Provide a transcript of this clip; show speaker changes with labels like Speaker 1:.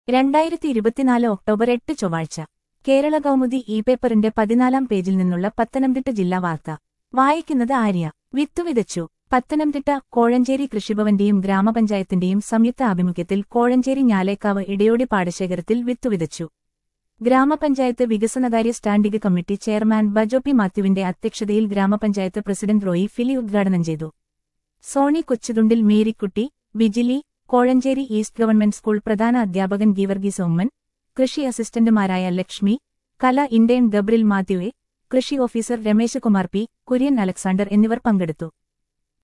Speaker 1: രണ്ടായിരത്തി ഇരുപത്തിനാല് ഒക്ടോബർ എട്ട് ചൊവ്വാഴ്ച കേരള കൗമുദി ഇ പേപ്പറിന്റെ പതിനാലാം പേജിൽ നിന്നുള്ള പത്തനംതിട്ട ജില്ലാ വാർത്ത വായിക്കുന്നത് ആര്യ വിത്തുവിതച്ചു പത്തനംതിട്ട കോഴഞ്ചേരി കൃഷിഭവന്റെയും ഗ്രാമപഞ്ചായത്തിന്റെയും സംയുക്ത ആഭിമുഖ്യത്തിൽ കോഴഞ്ചേരി ഞാലേക്കാവ് ഇടയോടി പാടശേഖരത്തിൽ വിത്തുവിതച്ചു ഗ്രാമപഞ്ചായത്ത് വികസനകാര്യ standing committee chairman Bajo P മാത്യുവിന്റെ അധ്യക്ഷതയിൽ ഗ്രാമപഞ്ചായത്ത് പ്രസിഡന്റ് റോയി ഫിലി ഉദ്ഘാടനം ചെയ്തു സോണി കൊച്ചുതുണ്ടിൽ മേരിക്കുട്ടി വിജിലി കോഴഞ്ചേരി ഈസ്റ്റ് ഗവൺമെന്റ് സ്കൂൾ പ്രധാന അധ്യാപകൻ ഗീവർഗീസ് ഉമ്മൻ കൃഷി അസിസ്റ്റന്റുമാരായ ലക്ഷ്മി കല ഇന്ത്യൻ ഗബ്രിൽ മാത്യുവെ കൃഷി ഓഫീസർ രമേശ് കുമാർ പി കുര്യൻ അലക്സാണ്ടർ എന്നിവർ പങ്കെടുത്തു